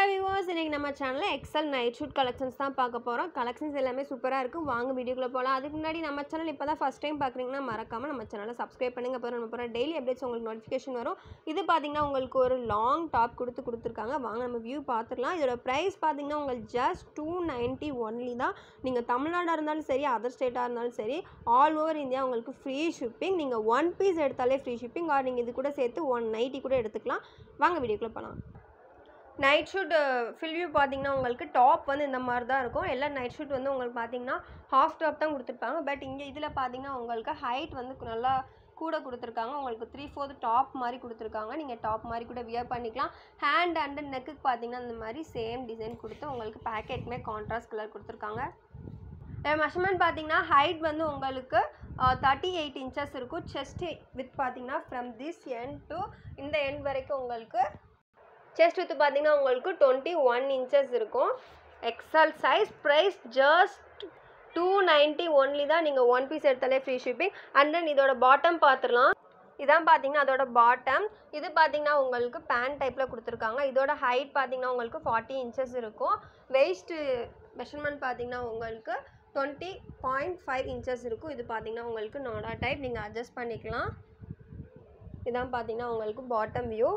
viewers இன்றைக்கி நம்ம சேனலில் எக்ஸல் நைட் ஷூட் கலெக்ஷன்ஸ் தான் பார்க்க போகிறோம் கலெக்ஷன்ஸ் எல்லாமே சூப்பராக இருக்குது வாங்க வீடியோக்குள்ளே போகலாம் அதுக்கு முன்னாடி நம்ம சேனல் இப்போ தான் ஃபஸ்ட் டைம் பார்க்குறீங்கன்னா மறக்காமல் நம்ம சேனலை சப்ஸ்கிரைப் பண்ணுங்க அப்புறம் நம்ம போகிற டெய்லி அப்டேட்ஸ் உங்களுக்கு நோட்டிஃபிகேஷன் வரும் இது பார்த்தீங்கன்னா உங்களுக்கு ஒரு லாங் டாப் கொடுத்து கொடுத்துருக்காங்க வாங்க நம்ம வியூ பார்த்துடலாம் இதோட ப்ரைஸ் பார்த்தீங்கன்னா உங்களுக்கு ஜஸ்ட் டூ நைன்ட்டி ஒன்லி தான் நீங்கள் தமிழ்நாடாக இருந்தாலும் சரி அதர் ஸ்டேட்டாக இருந்தாலும் சரி ஆல் ஓவர் இந்தியா உங்களுக்கு ஃப்ரீ ஷிப்பிங் நீங்கள் ஒன் பீஸ் எடுத்தாலே ஃப்ரீ ஷிப்பிங் ஆர் நீங்கள் இது கூட சேர்த்து ஒன் நைட்டி கூட எடுத்துக்கலாம் வாங்க வீடியோக்குள்ளே போகலாம் நைட் ஷூட் ஃபில் வியூ பார்த்தீங்கன்னா உங்களுக்கு டாப் வந்து இந்த மாதிரி தான் இருக்கும் எல்லா நைட் ஷூட் வந்து உங்களுக்கு பார்த்தீங்கன்னா ஹாஃப் டாப் தான் கொடுத்துருப்பாங்க பட் இங்கே இதில் பார்த்தீங்கன்னா உங்களுக்கு ஹைட் வந்து கு- நல்லா கூட கொடுத்துருக்காங்க உங்களுக்கு த்ரீ ஃபோர்த் டாப் மாதிரி கொடுத்துருக்காங்க நீங்கள் டாப் மாதிரி கூட வியர் பண்ணிக்கலாம் ஹேண்ட் அண்ட் நெக்குக்கு பார்த்தீங்கன்னா இந்த மாதிரி சேம் டிசைன் கொடுத்து உங்களுக்கு பேக்கெட்டுமே கான்ட்ராஸ்ட் கலர் கொடுத்துருக்காங்க மெஷர்மெண்ட் பார்த்தீங்கன்னா ஹைட் வந்து உங்களுக்கு தேர்ட்டி எயிட் இன்ச்சஸ் இருக்கும் செஸ்ட் வித் பார்த்தீங்கன்னா ஃப்ரம் திஸ் எண்ட் டு இந்த எண்ட் வரைக்கும் உங்களுக்கு செஸ்ட் வித் பார்த்தீங்கன்னா உங்களுக்கு டுவெண்ட்டி ஒன் இன்ச்சஸ் இருக்கும் XL size price just two ninety only தான் நீங்கள் ஒன் பீஸ் எடுத்தாலே ஃப்ரீ ஷிப்பிங் அண்ட் தென் இதோட பாட்டம் பார்த்துடலாம் இதான் பார்த்தீங்கன்னா அதோட பாட்டம் இது பார்த்தீங்கன்னா உங்களுக்கு பேண்ட் டைப்பில் கொடுத்துருக்காங்க இதோட ஹைட் பார்த்தீங்கன்னா உங்களுக்கு ஃபார்ட்டி இன்ச்சஸ் இருக்கும் வெயிஸ்ட்டு மெஷர்மெண்ட் பார்த்தீங்கன்னா உங்களுக்கு டுவெண்ட்டி பாயிண்ட் ஃபைவ் இன்ச்சஸ் இருக்கும் இது பார்த்தீங்கன்னா உங்களுக்கு நாடா டைப் நீங்கள் அட்ஜஸ்ட் பண்ணிக்கலாம் இதான் பார்த்தீங்கன்னா உங்களுக்கு பாட்டம் வியூ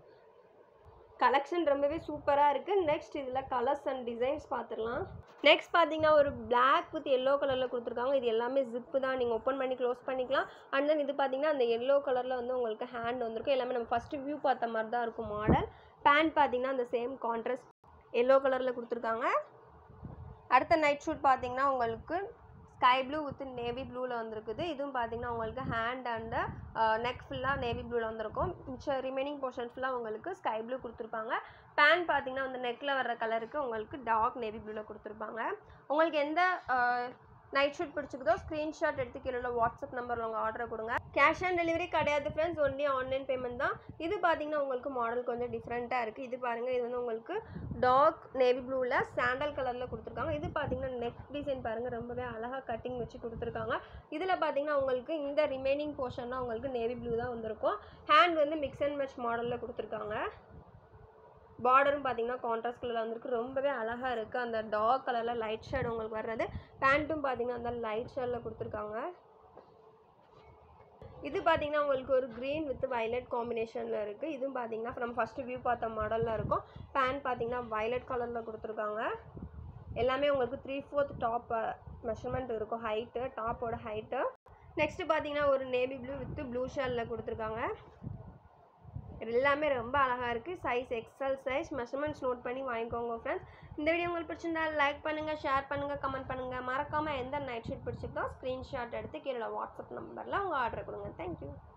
கலெக்ஷன் ரொம்பவே சூப்பராக இருக்குது நெக்ஸ்ட் இதில் கலர்ஸ் அண்ட் டிசைன்ஸ் பார்த்துடலாம் நெக்ஸ்ட் பார்த்தீங்கன்னா ஒரு Black வித் எல்லோ கலரில் கொடுத்துருக்காங்க இது எல்லாமே ஜிப்பு தான் நீங்கள் ஓப்பன் பண்ணி க்ளோஸ் பண்ணிக்கலாம் அண்ட் தென் இது பார்த்தீங்கன்னா அந்த எல்லோ கலரில் வந்து உங்களுக்கு ஹேண்ட் வந்திருக்கும் எல்லாமே நம்ம ஃபஸ்ட்டு வியூ பார்த்த மாதிரி தான் இருக்கும் மாடல் பேண்ட் பார்த்தீங்கன்னா அந்த சேம் கான்ட்ராஸ்ட் எல்லோ கலரில் கொடுத்துருக்காங்க அடுத்த நைட் ஷூட் பார்த்தீங்கன்னா உங்களுக்கு ஸ்கை ப்ளூ வித் நேவி ப்ளூவில் வந்திருக்குது இதுவும் பார்த்தீங்கன்னா உங்களுக்கு ஹேண்ட் அண்டு நெக் ஃபுல்லாக நேவி ப்ளூவில் வந்திருக்கும் மிச்ச ரிமைனிங் போர்ஷன் ஃபுல்லாக உங்களுக்கு ஸ்கை ப்ளூ கொடுத்துருப்பாங்க பேண்ட் பார்த்தீங்கன்னா அந்த நெக்கில் வர்ற கலருக்கு உங்களுக்கு டார்க் நேவி ப்ளூவில் கொடுத்துருப்பாங்க உங்களுக்கு எந்த நைட் ஷூட் பிடிச்சிருக்குதோ ஸ்க்ரீன்ஷாட் எடுத்து கீழே உள்ள வாட்ஸ்அப் நம்பரில் உங்கள் ஆர்டரை கொடுங்க கேஷ் ஆன் டெலிவரி கிடையாது ஃப்ரெண்ட்ஸ் ஒன்லி ஆன்லைன் பேமெண்ட் தான் இது பார்த்தீங்கன்னா உங்களுக்கு மாடல் கொஞ்சம் டிஃப்ரெண்ட்டாக இருக்குது இது பாருங்கள் இது வந்து உங்களுக்கு டார்க் நேவி ப்ளூவில் சாண்டல் கலரில் கொடுத்துருக்காங்க இது பார்த்தீங்கன்னா நெக் டிசைன் பாருங்கள் ரொம்பவே அழகாக கட்டிங் வச்சு கொடுத்துருக்காங்க இதில் பார்த்தீங்கன்னா உங்களுக்கு இந்த ரிமைனிங் போர்ஷன்லாம் உங்களுக்கு நேவி ப்ளூ தான் வந்திருக்கும் ஹேண்ட் வந்து மிக்ஸ் அண்ட் மேட்ச் மாடலில் கொடுத்துருக்காங்க பார்டரும் பார்த்தீங்கன்னா கான்ட்ராஸ்ட் கலரில் வந்திருக்கு ரொம்பவே அழகாக இருக்குது அந்த டார்க் கலரில் லைட் ஷேட் உங்களுக்கு வர்றது பேண்ட்டும் பார்த்தீங்கன்னா அந்த லைட் ஷேடில் கொடுத்துருக்காங்க இது பார்த்தீங்கன்னா உங்களுக்கு ஒரு க்ரீன் வித் violet காம்பினேஷனில் இருக்குது இதுவும் பார்த்தீங்கன்னா நம்ம ஃபஸ்ட்டு வியூ பார்த்த மாடலில் இருக்கும் பேண்ட் பார்த்தீங்கன்னா violet கலரில் கொடுத்துருக்காங்க எல்லாமே உங்களுக்கு த்ரீ ஃபோர்த் டாப் மெஷர்மெண்ட் இருக்கும் ஹைட்டு டாப்போட ஹைட்டு நெக்ஸ்ட்டு பார்த்தீங்கன்னா ஒரு நேவி ப்ளூ வித் ப்ளூ ஷேலில் கொடுத்துருக்காங்க இது எல்லாமே ரொம்ப அழகாக இருக்குது size XL size measurements note பண்ணி வாங்கிக்கோங்க ஃப்ரெண்ட்ஸ் இந்த வீடியோ உங்களுக்கு பிடிச்சிருந்தா லைக் பண்ணுங்கள் ஷேர் பண்ணுங்கள் கமெண்ட் பண்ணுங்கள் மறக்காமல் எந்த நைட் ஷீட் பிடிச்சிருக்கோ ஸ்க்ரீன்ஷாட் எடுத்து கீழே வாட்ஸ்அப் நம்பரில் உங்கள் ஆர்டர் கொடுங்க தேங்க்யூ